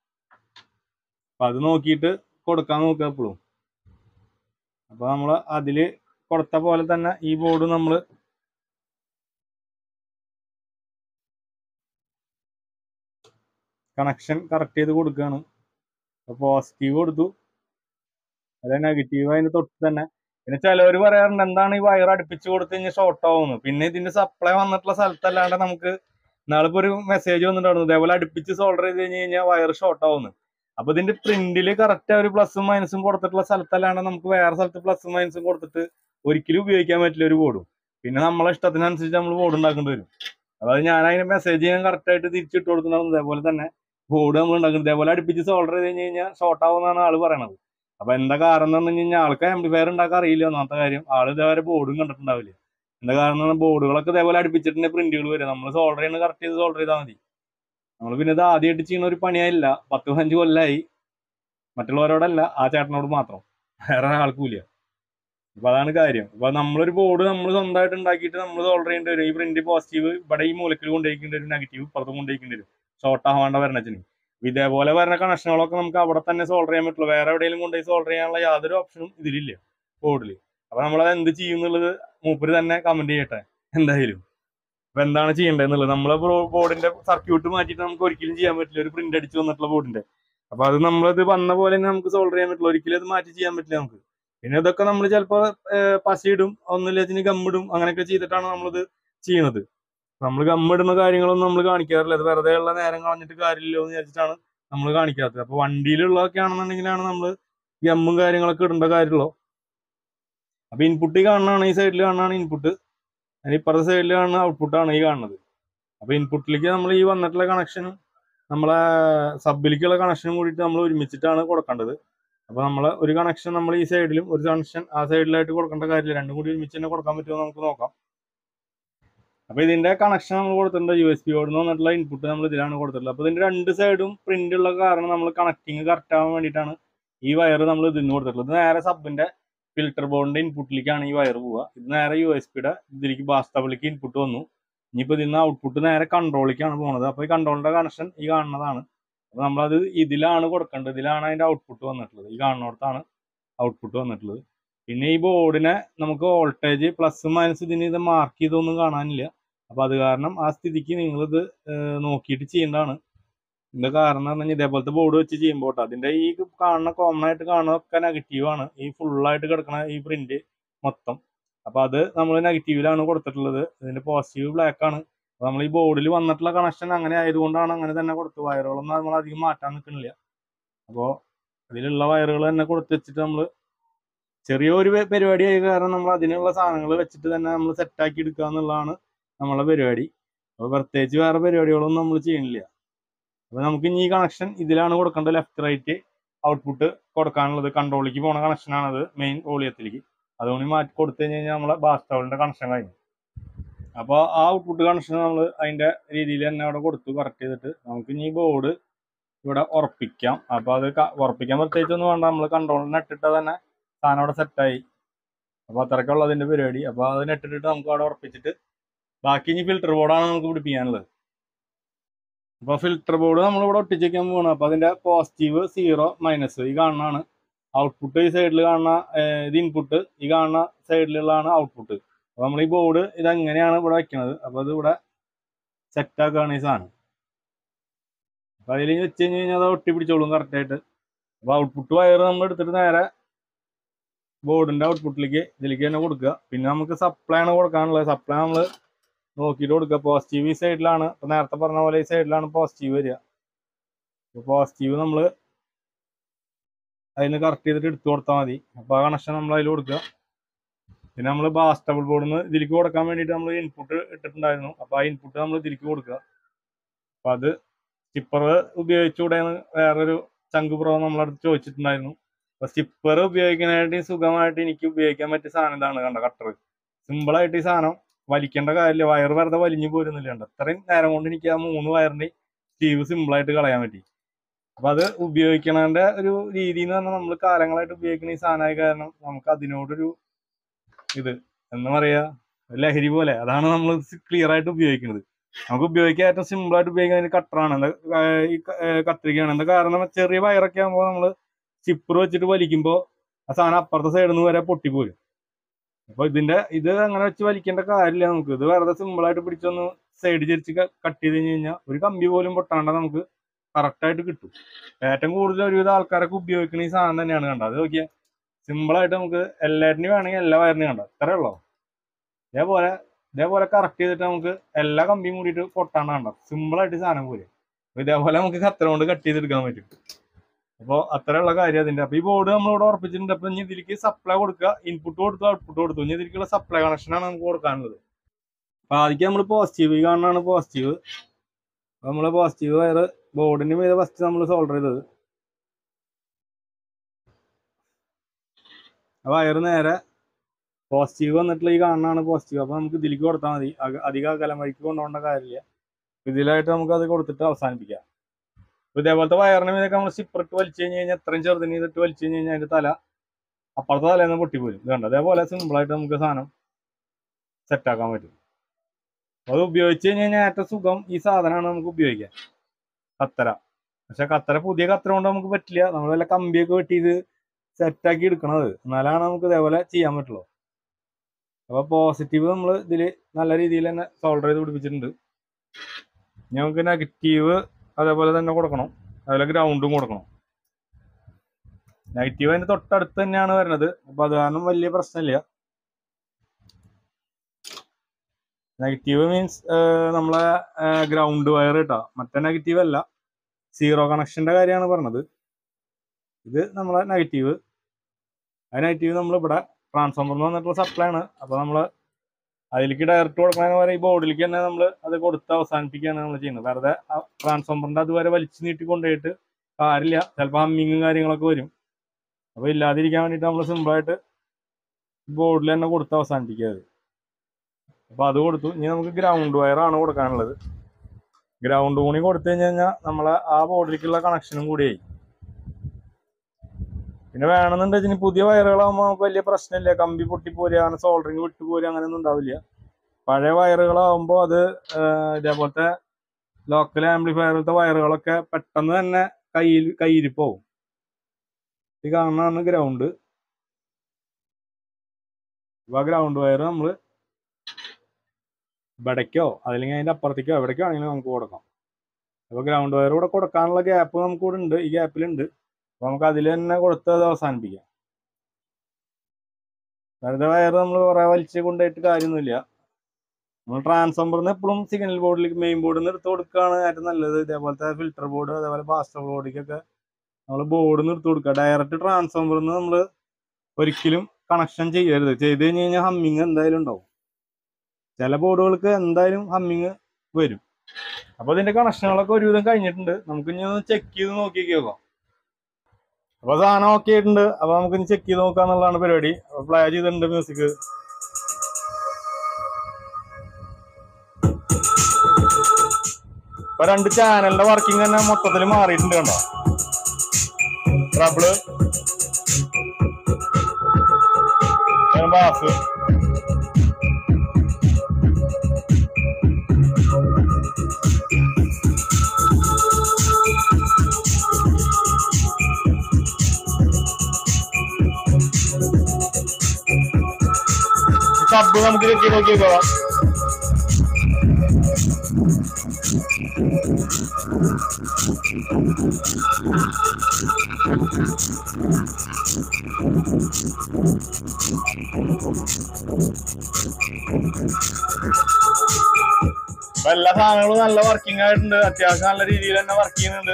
A: അപ്പം അത് നോക്കിയിട്ട് കൊടുക്കാൻ നോക്കുക എപ്പോഴും അപ്പോൾ നമ്മൾ അതിൽ കൊടുത്ത പോലെ തന്നെ ഈ ബോർഡ് നമ്മൾ കണക്ഷൻ കറക്റ്റ് ചെയ്ത് കൊടുക്കുകയാണ് പോസിറ്റീവ് കൊടുത്തു അതെ നെഗറ്റീവ് അതിന് തൊട്ട് തന്നെ പിന്നെ ചിലവർ പറയാറുണ്ട് എന്താണ് ഈ വയർ അടുപ്പിച്ച് കൊടുത്തു കഴിഞ്ഞാൽ ഷോർട്ട് ആവുന്നു പിന്നെ ഇതിന്റെ സപ്ലൈ വന്നിട്ടുള്ള സ്ഥലത്തല്ലാണ്ട് നമുക്ക് നാളിപ്പോ ഒരു മെസ്സേജ് വന്നിട്ടുണ്ടായിരുന്നു ഇതേപോലെ അടുപ്പിച്ച് സോൾഡർ ചെയ്ത് കഴിഞ്ഞ് കഴിഞ്ഞാൽ വയർ ഷോർട്ട് ആവുന്നു അപ്പൊ ഇതിന്റെ പ്രിന്റിൽ കറക്റ്റ് ഒരു പ്ലസും മൈനസും കൊടുത്തിട്ടുള്ള സ്ഥലത്തല്ലാണ്ട് നമുക്ക് വേറെ സ്ഥലത്ത് പ്ലസും മൈനസും കൊടുത്തിട്ട് ഒരിക്കലും ഉപയോഗിക്കാൻ പറ്റില്ല ഒരു ബോർഡും പിന്നെ നമ്മളെ ഇഷ്ടത്തിനനുസരിച്ച് നമ്മൾ ബോർഡ് ഉണ്ടാക്കേണ്ടി വരും അതായത് ഞാൻ അതിന് മെസ്സേജ് ഞാൻ കറക്റ്റ് ആയിട്ട് തിരിച്ചിട്ട് കൊടുക്കുന്നുണ്ടാവും ഇതേപോലെ തന്നെ ബോർഡ് നമ്മൾ ഉണ്ടാക്കുന്നത് ഇതേപോലെ അടുപ്പിച്ച് സോൾഡർ ചെയ്ത് കഴിഞ്ഞ് കഴിഞ്ഞാൽ ഷോർട്ട് ആവുമെന്നാണ് ആള് പറയണത് അപ്പൊ എന്താ കാരണം എന്ന് പറഞ്ഞു കഴിഞ്ഞാൽ ആൾക്ക് ആംപ്ലിഫയർ ഉണ്ടാക്കാൻ അറിയില്ല ഒന്നാമത്തെ കാര്യം ആള് ഇതേവരെ ബോർഡും കണ്ടിട്ടുണ്ടാവില്ല എന്താ കാരണം എന്ന് ബോർഡുകളൊക്കെ ഇതേപോലെ അടുപ്പിച്ചിട്ടുണ്ട് പ്രിന്റുകൾ വരും നമ്മൾ സോൾഡർ ചെയ്യുന്നത് കറക്റ്റ് ചെയ്ത് സോൾഡർ ചെയ്താൽ മതി നമ്മൾ പിന്നെ ഇത് ആദ്യമായിട്ട് ചെയ്യുന്ന ഒരു പണിയായില്ല പത്ത് പതിനഞ്ച് കൊല്ലായി മറ്റുള്ളവരോടല്ല ആ ചേട്ടനോട് മാത്രം വേറെ ആൾക്കൂല അപ്പൊ അതാണ് കാര്യം അപ്പൊ നമ്മളൊരു ബോർഡ് നമ്മൾ സ്വന്തമായിട്ട് ഉണ്ടാക്കിയിട്ട് നമ്മൾ സോൾഡർ ചെയ്യേണ്ടി വരും ഈ പ്രിന്റ് പോസിറ്റീവ് ഇവിടെ ഈ മൂലക്കിൽ കൊണ്ടുപോയിക്കേണ്ടി വരും നെഗറ്റീവ് പുറത്തും കൊണ്ടുപോയിക്കേണ്ടി വരും ഷോർട്ട് ആവാണ്ട വരണച്ചിന് ഇതേപോലെ വരുന്ന കണക്ഷനുകളൊക്കെ നമുക്ക് അവിടെ തന്നെ സോൾഡർ ചെയ്യാൻ പറ്റുള്ളൂ വേറെ എവിടെയെങ്കിലും കൊണ്ടുപോയി സോൾഡർ ചെയ്യാനുള്ള യാതൊരു ഓപ്ഷനും ഇതിലില്ല ബോർഡിൽ അപ്പൊ നമ്മളത് എന്ത് ചെയ്യും എന്നുള്ളത് മൂപ്പര് തന്നെ കമന്റ് ചെയ്യട്ടെ എന്തായാലും അപ്പൊ എന്താണ് ചെയ്യേണ്ടതെന്നുള്ളത് നമ്മളെ ബോർഡിന്റെ സർക്യൂട്ട് മാറ്റിയിട്ട് നമുക്ക് ഒരിക്കലും ചെയ്യാൻ പറ്റില്ല ഒരു പ്രിന്റ് അടിച്ച് വന്നിട്ടുള്ള ബോർഡിന്റെ അപ്പൊ അത് നമ്മളത് വന്ന പോലെ തന്നെ നമുക്ക് സോൾഡർ ചെയ്യാൻ പറ്റില്ല ഒരിക്കലും അത് മാറ്റി ചെയ്യാൻ പറ്റില്ല നമുക്ക് പിന്നെ ഇതൊക്കെ നമ്മൾ ചിലപ്പോ പശയിടും ഒന്നുമില്ല ഗമ്മിടും അങ്ങനെയൊക്കെ ചെയ്തിട്ടാണ് നമ്മളിത് ചെയ്യണത് നമ്മൾ ഗമ്മിടുന്ന കാര്യങ്ങളൊന്നും നമ്മൾ കാണിക്കാറില്ല അത് വെറുതെ ഉള്ള നേരം കളഞ്ഞിട്ട് കാര്യമില്ലോ എന്ന് വിചാരിച്ചിട്ടാണ് നമ്മൾ കാണിക്കാത്തത് അപ്പൊ വണ്ടിയിലുള്ളതൊക്കെ ആണെന്നുണ്ടെങ്കിലാണ് നമ്മൾ ഗമ്മും കാര്യങ്ങളൊക്കെ ഇടേണ്ട കാര്യമുള്ളൂ അപ്പൊ ഇൻപുട്ട് ഈ കാണുന്നതാണ് ഈ സൈഡിൽ കാണുന്നതാണ് ഇൻപുട്ട് അതിന് ഇപ്പുറത്തെ സൈഡിൽ കാണുന്ന ഔട്ട്പുട്ടാണ് ഈ കാണുന്നത് അപ്പൊ ഇൻപുട്ടിലേക്ക് നമ്മൾ ഈ വന്നിട്ടുള്ള കണക്ഷനും നമ്മളെ സബിലേക്കുള്ള കണക്ഷനും കൂടിയിട്ട് നമ്മൾ ഒരുമിച്ചിട്ടാണ് കൊടുക്കേണ്ടത് അപ്പൊ നമ്മളെ ഒരു കണക്ഷൻ നമ്മൾ ഈ സൈഡിലും ഒരു കണക്ഷൻ ആ സൈഡിലായിട്ട് കൊടുക്കേണ്ട കാര്യമില്ല രണ്ടും കൂടി ഒരുമിച്ച് തന്നെ കൊടുക്കാൻ പറ്റുമോ നമുക്ക് നോക്കാം അപ്പൊ ഇതിന്റെ കണക്ഷൻ നമ്മൾ കൊടുത്തിട്ടുണ്ട് യു എസ് പി ബോർഡിൽ നിന്ന് വന്നിട്ടുള്ള ഇൻപുട്ട് നമ്മൾ ഇതിലാണ് കൊടുത്തിട്ടുള്ളത് അപ്പൊ ഇതിന്റെ രണ്ട് സൈഡും പ്രിന്റ് ഉള്ള കാരണം നമ്മൾ കണക്ടിങ് കറക്റ്റ് ആവാൻ വേണ്ടിയിട്ടാണ് ഈ വയർ നമ്മൾ ഇതിന് കൊടുത്തിട്ടുള്ളത് ഇത് നേരെ സബിന്റെ ഫിൽട്ടർ ബോർഡിന്റെ ഇൻപുട്ടിലേക്കാണ് ഈ വയർ പോവുക ഇത് നേരെ യു എസ് പിയുടെ ഇതിലേക്ക് ബാസ്തബിലേക്ക് ഇൻപുട്ട് വന്നു ഇനിയിപ്പോൾ ഇതിന് ഔട്ട്പുട്ട് നേരെ കൺട്രോളിലേക്കാണ് പോകുന്നത് അപ്പോൾ ഈ കൺട്രോളിന്റെ കണക്ഷൻ ഈ കാണുന്നതാണ് അപ്പോൾ നമ്മളത് ഇതിലാണ് കൊടുക്കേണ്ടത് ഇതിലാണ് അതിന്റെ ഔട്ട്പുട്ട് വന്നിട്ടുള്ളത് ഈ കാണുന്നിടത്താണ് ഔട്ട്പുട്ട് വന്നിട്ടുള്ളത് പിന്നെ ഈ ബോർഡിനെ നമുക്ക് വോൾട്ടേജ് പ്ലസ് മൈനസ് ഇതിന് ഇത് മാർക്ക് ചെയ്തൊന്നും കാണാനില്ല അപ്പൊ അത് കാരണം ആ സ്ഥിതിക്ക് നിങ്ങളിത് നോക്കിയിട്ട് ചെയ്യേണ്ടതാണ് ഇതിന്റെ കാരണം എന്ന് പറഞ്ഞാൽ ഇതേപോലത്തെ ബോർഡ് വെച്ച് ചെയ്യുമ്പോൾ ട്ടോ, അതിന്റെ ഈ കാണുന്ന കോമൺ ആയിട്ട് കാണുന്നതൊക്കെ നെഗറ്റീവ് ആണ് ഈ ഫുള്ളായിട്ട് കിടക്കുന്ന ഈ പ്രിന്റ് മൊത്തം അപ്പൊ അത് നമ്മൾ നെഗറ്റീവിലാണ് കൊടുത്തിട്ടുള്ളത് ഇതിന്റെ പോസിറ്റീവ് ബ്ലാക്ക് ആണ് അപ്പൊ നമ്മൾ ഈ ബോർഡിൽ വന്നിട്ടുള്ള കണക്ഷൻ അങ്ങനെ ആയതുകൊണ്ടാണ് അങ്ങനെ തന്നെ കൊടുത്തു വയറുകളൊന്നും നമ്മൾ അധികം മാറ്റാൻ നിൽക്കുന്നില്ല അപ്പോൾ അതിലുള്ള വയറുകൾ തന്നെ കൊടുത്ത് വെച്ചിട്ട് നമ്മൾ ചെറിയൊരു പെ- പരിപാടി ആയ കാരണം നമ്മൾ അതിനുള്ള സാധനങ്ങൾ വെച്ചിട്ട് തന്നെ നമ്മൾ സെറ്റാക്കി എടുക്കുക എന്നുള്ളതാണ് നമ്മളെ പരിപാടി അപ്പോൾ പ്രത്യേകിച്ച് വേറെ പരിപാടികളൊന്നും നമ്മൾ ചെയ്യണില്ല അപ്പോൾ നമുക്ക് ഇനി ഈ കണക്ഷൻ ഇതിലാണ് കൊടുക്കേണ്ടത് ലെഫ്റ്റ് റൈറ്റ് ഔട്ട്പുട്ട് കൊടുക്കാനുള്ളത് കൺട്രോളിലേക്ക് പോണ കണക്ഷനാണത് മെയിൻ വോളിയത്തിലേക്ക് അതുകൊണ്ട് മാറ്റി കൊടുത്തു കഴിഞ്ഞ് കഴിഞ്ഞാൽ നമ്മളെ ബാസ്റ്റോളിന്റെ കണക്ഷൻ കഴിഞ്ഞു അപ്പോൾ ആ ഔട്ട്പുട്ട് കണക്ഷൻ നമ്മൾ അതിന്റെ രീതിയിൽ തന്നെ അവിടെ കൊടുത്തു കറക്റ്റ് ചെയ്തിട്ട് നമുക്ക് ഇനി ബോർഡ് ഇവിടെ ഉറപ്പിക്കാം അപ്പോൾ അത് ക- ഉറപ്പിക്കാൻ പ്രത്യേകിച്ചൊന്നും വേണ്ട നമ്മൾ കൺട്രോളിന് ഇട്ടിട്ട് തന്നെ സാധനം അവിടെ സെറ്റായി അപ്പോൾ അത്രയ്ക്കുള്ള അതിന്റെ പരിപാടി അപ്പോൾ അത് നെട്ടിട്ടിട്ട് നമുക്ക് അവിടെ ഉറപ്പിച്ചിട്ട് ബാക്കി ഇനി ഫിൽറ്റർ ബോർഡാണ് നമുക്ക് പിടിപ്പിക്കാനുള്ളത് അപ്പോൾ ഫിൽറ്റർ ബോർഡ് നമ്മൾ ഇവിടെ ഒട്ടിച്ചേക്കാൻ പോകണം അപ്പോൾ അതിന്റെ പോസിറ്റീവ് സീറോ മൈനസ് ഈ കാണുന്നതാണ് ഔട്ട്പുട്ട് ഈ സൈഡിൽ കാണുന്ന ഏർ ഇത് ഇൻപുട്ട് ഈ കാണുന്ന സൈഡിലുള്ളതാണ് ഔട്ട്പുട്ട് അപ്പോൾ നമ്മൾ ഈ ബോർഡ് ഇത് എങ്ങനെയാണ് ഇവിടെ വെക്കുന്നത് അപ്പോൾ അത് ഇവിടെ സെറ്റ് ആക്കുകയാണ് ഈ സാധനം അപ്പോൾ അതിൽ വെച്ച് കഴിഞ്ഞ് കഴിഞ്ഞാൽ അത് ഒട്ടി പിടിച്ചോളും കറക്റ്റ് ആയിട്ട് അപ്പോൾ ഔട്ട്പുട്ട് വയർ നമ്മൾ എടുത്തിട്ട് നേരെ ബോർഡിന്റെ ഔട്ട്പുട്ടിലേക്ക് ഇതിലേക്ക് തന്നെ കൊടുക്കുക പിന്നെ നമുക്ക് സപ്ലൈ ആണ് കൊടുക്കാനുള്ളത് സപ്ലൈ നമ്മൾ നോക്കിയിട്ട് കൊടുക്കുക പോസിറ്റീവ് ഈ സൈഡിലാണ് ഇപ്പൊ നേരത്തെ പറഞ്ഞ പോലെ ഈ സൈഡിലാണ് പോസിറ്റീവ് വരിക പോസിറ്റീവ് നമ്മൾ അതിന് കറക്റ്റ് ചെയ്തിട്ട് എടുത്തു കൊടുത്താൽ മതി അപ്പൊ ആ കണക്ഷൻ നമ്മൾ അതിൽ കൊടുക്കുക പിന്നെ നമ്മൾ ബാസ്റ്റബിൾ ബോർഡിൽ നിന്ന് ഇതിലേക്ക് കൊടുക്കാൻ വേണ്ടിയിട്ട് നമ്മൾ ഇൻപുട്ട് ഇട്ടിട്ടുണ്ടായിരുന്നു അപ്പൊ ആ ഇൻപുട്ട് നമ്മൾ ഇതിലേക്ക് കൊടുക്കുക അപ്പൊ അത് സ്റ്റിപ്പർ ഉപയോഗിച്ചുകൂടെ എന്ന് വേറൊരു ചങ്ക് പ്രോ നമ്മളടുത്ത് ചോദിച്ചിട്ടുണ്ടായിരുന്നു അപ്പൊ സ്റ്റിപ്പർ ഉപയോഗിക്കാനായിട്ട് സുഖമായിട്ട് എനിക്ക് ഉപയോഗിക്കാൻ പറ്റിയ സാധനം ഇതാണ് കണ്ട കട്ടർ സിമ്പിൾ ആയിട്ട് ഈ സാധനം വലിക്കേണ്ട കാര്യമില്ല വയർ വെറുതെ വലിഞ്ഞു പോരുന്നില്ല കണ്ടോ അത്രയും നേരം കൊണ്ട് എനിക്ക് ആ മൂന്ന് വയറിന്റെ സ്റ്റീവ് സിമ്പിൾ ആയിട്ട് കളയാൻ പറ്റി അപ്പൊ അത് ഉപയോഗിക്കണതിന്റെ ഒരു രീതി എന്ന് പറഞ്ഞാൽ നമ്മൾ കാലങ്ങളായിട്ട് ഉപയോഗിക്കുന്ന ഈ സാധനമായ കാരണം നമുക്ക് അതിനോടൊരു ഇത് എന്താ പറയാ ഒരു ലഹരി പോലെ അതാണ് നമ്മൾ ക്ലിയർ ആയിട്ട് ഉപയോഗിക്കുന്നത് നമുക്ക് ഉപയോഗിക്കാൻ ഏറ്റവും സിമ്പിൾ ആയിട്ട് ഉപയോഗിക്കാൻ കട്ടറാണ് എന്താ ഏർ ഈ ക- ഏർ കത്രികയാണ് എന്താ കാരണം ചെറിയ വയറൊക്കെ ആകുമ്പോൾ നമ്മൾ ചിപ്പർ വെച്ചിട്ട് വലിക്കുമ്പോൾ ആ സാധനം അപ്പുറത്തെ സൈഡിൽ നിന്ന് വരെ പൊട്ടിപ്പോരും അപ്പൊ ഇതിന്റെ ഇത് അങ്ങനെ വെച്ച് വലിക്കേണ്ട കാര്യമില്ല നമുക്ക് ഇത് വെറുതെ സിമ്പിൾ ആയിട്ട് പിടിച്ചൊന്ന് സൈഡ് ചരിച്ച് കട്ട് ചെയ്ത് കഴിഞ്ഞ് കഴിഞ്ഞാൽ ഒരു കമ്പി പോലും പൊട്ടാണ്ട് നമുക്ക് കറക്റ്റ് ആയിട്ട് കിട്ടും ഏറ്റവും കൂടുതൽ ഒരുവിധ ആൾക്കാരൊക്കെ ഉപയോഗിക്കുന്ന ഈ സാധനം തന്നെയാണ് കണ്ടത് അത് നോക്കിയാൽ സിമ്പിൾ ആയിട്ട് നമുക്ക് എല്ലാറ്റിനും വേണമെങ്കിൽ എല്ലാ വയറിനും കണ്ടോ ഇത്രേ ഉള്ളൂ ഇതേപോലെ ഇതേപോലെ കറക്റ്റ് ചെയ്തിട്ട് നമുക്ക് എല്ലാ കമ്പിയും കൂടിയിട്ട് പൊട്ടാണ് കണ്ടോ സിമ്പിൾ ആയിട്ട് സാധനം പോലെ അപ്പൊ ഇതേപോലെ നമുക്ക് കത്തര കൊണ്ട് കട്ട് ചെയ്തെടുക്കാൻ പറ്റും അപ്പോൾ അത്രയുള്ള കാര്യം അതിന്റെ അപ്പൊ ഈ ബോർഡ് നമ്മളിവിടെ ഉറപ്പിച്ചിട്ടുണ്ട് അപ്പൊ ഇനി ഇതിലേക്ക് സപ്ലൈ കൊടുക്കുക ഇൻപുട്ട് കൊടുത്തു ഔട്ട്പുട്ട് കൊടുത്തു ഇനി ഇതിലേക്കുള്ള സപ്ലൈ കണക്ഷനാണ് നമുക്ക് കൊടുക്കാനുള്ളത് അപ്പൊ ആദ്യം നമ്മൾ പോസിറ്റീവ് ഈ കാണുന്നതാണ് പോസിറ്റീവ് നമ്മള് പോസിറ്റീവ് വയർ ബോർഡിന് മീതെ ഫസ്റ്റ് നമ്മൾ സോൾഡർ ചെയ്തത് ആ വയർ നേരെ പോസിറ്റീവ് വന്നിട്ടുള്ള ഈ കാണുന്നതാണ് പോസിറ്റീവ് അപ്പൊ നമുക്ക് ഇതിലേക്ക് കൊടുത്താൽ മതി അക- അധികം അകലം വഴിക്ക് കൊണ്ടുപോകേണ്ട കാര്യമില്ല ഇതിലായിട്ട് നമുക്ക് അത് കൊടുത്തിട്ട് അവസാനിപ്പിക്കാം ഇപ്പൊ ഇതേപോലത്തെ വയറിന് മീതൊക്കെ നമ്മൾ സിപ്പർ ഇട്ട് വലിച്ചു കഴിഞ്ഞ് കഴിഞ്ഞാൽ എത്രയും ചെറുതിന് ഇതിട്ട് വലിച്ചു കഴിഞ്ഞ് കഴിഞ്ഞാൽ അതിന്റെ തല അപ്പുറത്തെ തലേന്ന് പൊട്ടിപ്പോരും ഇത് കണ്ടോ അതേപോലെ സിമ്പിൾ ആയിട്ട് നമുക്ക് സാധനം സെറ്റ് ആക്കാൻ പറ്റും അത് ഉപയോഗിച്ച് കഴിഞ്ഞ് കഴിഞ്ഞാൽ ഏറ്റവും സുഖം ഈ സാധനമാണ് നമുക്ക് ഉപയോഗിക്കാൻ കത്തര പക്ഷെ കത്തര പുതിയ കത്തര കൊണ്ട് നമുക്ക് പറ്റില്ല നമ്മൾ വല്ല കമ്പിയൊക്കെ വെട്ടിയത് സെറ്റാക്കി എടുക്കണത് എന്നാലാണ് നമുക്ക് ഇതേപോലെ ചെയ്യാൻ പറ്റുള്ളൂ അപ്പൊ പോസിറ്റീവ് നമ്മൾ ഇതിൽ നല്ല രീതിയിൽ തന്നെ സോൾഡർ ചെയ്ത് പിടിപ്പിച്ചിട്ടുണ്ട് ഇനി നമുക്ക് നെഗറ്റീവ് അതേപോലെ തന്നെ കൊടുക്കണം അതുപോലെ ഗ്രൗണ്ടും കൊടുക്കണം നെഗറ്റീവ് അതിന്റെ തൊട്ടടുത്ത് തന്നെയാണ് വരുന്നത് അപ്പൊ അത് കാരണം വലിയ പ്രശ്നമില്ല നെഗറ്റീവ് മീൻസ് നമ്മളെ ഗ്രൗണ്ട് വയർ കേട്ടോ മറ്റേ നെഗറ്റീവ് അല്ല സീറോ കണക്ഷന്റെ കാര്യമാണ് പറഞ്ഞത് ഇത് നമ്മളെ നെഗറ്റീവ് ആ നെഗറ്റീവ് നമ്മൾ ഇവിടെ ട്രാൻസ്ഫോമറിൽ വന്നിട്ടുള്ള സപ്ലൈ ആണ് അപ്പൊ നമ്മൾ അതിലേക്ക് ഡയറക്റ്റ് കൊടുക്കണതിന് വരെ ഈ ബോർഡിലേക്ക് തന്നെ നമ്മൾ അത് കൊടുത്ത് അവസാനിപ്പിക്കുകയാണ് നമ്മൾ ചെയ്യുന്നത് വെറുതെ ട്രാൻസ്ഫോമറിന്റെ അതുവരെ വലിച്ചു നീട്ടി കൊണ്ടുപോയിട്ട് കാര്യമില്ല ചിലപ്പോൾ ഹമ്മിങ്ങും കാര്യങ്ങളൊക്കെ വരും അപ്പൊ ഇല്ലാതിരിക്കാൻ വേണ്ടിയിട്ട് നമ്മൾ സിമ്പിളായിട്ട് ബോർഡിൽ തന്നെ കൊടുത്ത് അവസാനിപ്പിക്കുക അത് അപ്പൊ അത് കൊടുത്തു ഇനി നമുക്ക് ഗ്രൗണ്ട് വയർ ആണ് കൊടുക്കാനുള്ളത് ഗ്രൗണ്ട് കൂടി കൊടുത്തു കഴിഞ്ഞ് കഴിഞ്ഞാൽ നമ്മളെ ആ ബോർഡിലേക്കുള്ള കണക്ഷനും കൂടിയായി പിന്നെ വേണമെന്നുണ്ടെങ്കിൽ ഇനി പുതിയ വയറുകളാകുമ്പോൾ നമുക്ക് വലിയ പ്രശ്നമില്ല കമ്പി പൊട്ടിപ്പോരുക അങ്ങനെ സോൾഡറിങ് വിട്ടുപോരുക അങ്ങനെയൊന്നും ഉണ്ടാവില്ല പഴയ വയറുകളാകുമ്പോൾ അത് ആഹ് ഇതേപോലത്തെ ലോക്കൽ ആംപ്ലിഫയറിലത്തെ വയറുകളൊക്കെ പെട്ടെന്ന് തന്നെ കയ്യിൽ കയ്യിൽ പോകും ഈ കാണുന്നതാണ് ഗ്രൗണ്ട് അപ്പൊ ആ ഗ്രൗണ്ട് വയർ നമ്മൾ ഇവിടേക്കോ അതല്ലെങ്കിൽ അതിന്റെ അപ്പുറത്തേക്കോ എവിടേക്കോ ആണെങ്കിലും നമുക്ക് കൊടുക്കാം അപ്പൊ ഗ്രൗണ്ട് വയർ കൂടെ കൊടുക്കാനുള്ള ഗ്യാപ്പ് നമുക്ക് ഇവിടെ ഉണ്ട് ഈ ഗ്യാപ്പിലുണ്ട് അപ്പൊ നമുക്ക് അതിൽ തന്നെ കൊടുത്ത് അത് അവസാനിപ്പിക്കാം വെറുതെ വയർ നമ്മൾ കുറെ വലിച്ച് കൊണ്ടുപോയിട്ട് കാര്യമൊന്നുമില്ല നമ്മൾ ട്രാൻസ്ഫോമറിന് എപ്പോഴും സിഗ്നൽ ബോർഡിലേക്ക് മെയിൻ ബോർഡിൽ നിന്ന് എടുത്ത് കൊടുക്കുകയാണ് ഏറ്റവും നല്ലത് ഇതേപോലത്തെ ഫിൽറ്റർ ബോർഡ് അതേപോലെ ബാസ്റ്റർ ബോർഡിലേക്കൊക്കെ നമ്മൾ ബോർഡിൽ നിന്ന് എടുത്ത് കൊടുക്കുക ഡയറക്റ്റ് ട്രാൻസ്ഫോമറിൽ നിന്ന് നമ്മൾ ഒരിക്കലും കണക്ഷൻ ചെയ്യരുത് ചെയ്ത് കഴിഞ്ഞ് കഴിഞ്ഞാൽ ഹമ്മിങ് എന്തായാലും ഉണ്ടാവും ചില ബോർഡുകൾക്ക് എന്തായാലും ഹമ്മിങ് വരും അപ്പൊ ഇതിന്റെ കണക്ഷനുകളൊക്കെ ഒരുവിധം കഴിഞ്ഞിട്ടുണ്ട് നമുക്ക് ഇനി ഒന്ന് ചെക്ക് ചെയ്ത് നോക്കി നോക്കാം അപ്പൊ സാധനം ഓക്കെ ആയിട്ടുണ്ട് അപ്പൊ നമുക്ക് ഇനി ചെക്ക് ചെയ്ത് നോക്കാന്നുള്ളതാണ് പരിപാടി അപ്പൊ പ്ലേ ചെയ്തിട്ടുണ്ട് മ്യൂസിക് ഇപ്പൊ രണ്ട് ചാനലിന്റെ വർക്കിംഗ് തന്നെ മൊത്തത്തിൽ മാറിയിട്ടുണ്ട് കണ്ടോ ട്രബിള് ബാസ് സബ് നമുക്ക് ചെക്ക് ചെയ്ത് നോക്കിയേക്കോളാം അപ്പൊ എല്ലാ സാധനങ്ങളും നല്ല വർക്കിംഗ് ആയിട്ടുണ്ട് അത്യാവശ്യം നല്ല രീതിയിൽ തന്നെ വർക്ക് ചെയ്യുന്നുണ്ട്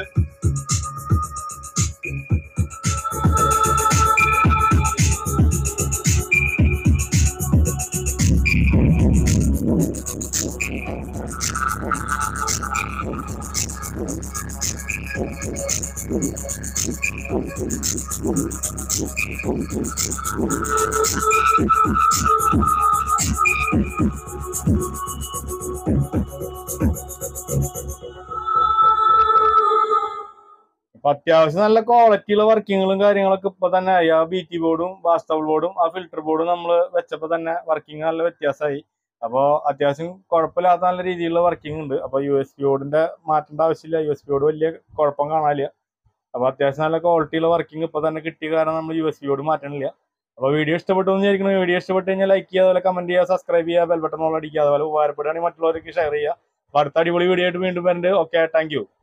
A: അപ്പൊ അത്യാവശ്യം നല്ല ക്വാളിറ്റിയുള്ള വർക്കിങ്ങുകളും കാര്യങ്ങളൊക്കെ ഇപ്പൊ തന്നെ ആയി ആ ബി ടി ബോർഡും ബാസ്റ്റബിൾ ബോർഡും ആ ഫിൽറ്റർ ബോർഡും നമ്മൾ വെച്ചപ്പോ തന്നെ വർക്കിംഗ് നല്ല വ്യത്യാസമായി അപ്പോൾ അത്യാവശ്യം കുഴപ്പമില്ലാത്ത നല്ല രീതിയിലുള്ള വർക്കിംഗ് ഉണ്ട് അപ്പൊ യു എസ് പി ബോർഡിന്റെ മാറ്റേണ്ട ആവശ്യമില്ല യു എസ് പി ബോർഡ് വലിയ കുഴപ്പം കാണാനില്ല അപ്പൊ അത്യാവശ്യം നല്ല ക്വാളിറ്റിയുള്ള വർക്കിംഗ് ഇപ്പൊ തന്നെ കിട്ടിയ കാരണം നമ്മൾ യു എസ് പി ബോർഡ് മാറ്റണില്ല അപ്പൊ വീഡിയോ ഇഷ്ടപ്പെട്ടു എന്ന് വിചാരിക്കുന്നു വീഡിയോ ഇഷ്ടപ്പെട്ട് കഴിഞ്ഞാൽ ലൈക്ക് ചെയ്യുക അതുപോലെ കമന്റ് ചെയ്യുക സബ്സ്ക്രൈബ് ചെയ്യുക ബെൽ ബട്ടൺ ഓൾ അടിക്കുക അതുപോലെ ഉപകാരപ്പെടുകയാണെങ്കിൽ മറ്റുള്ളവർക്ക് ഷെയർ ചെയ്യുക അപ്പൊ അടുത്ത അടിപൊളി വീഡിയോ ആയിട്ട് വീണ്ടും വരുന്നുണ്ട് ഓക്കെ താങ്ക് യു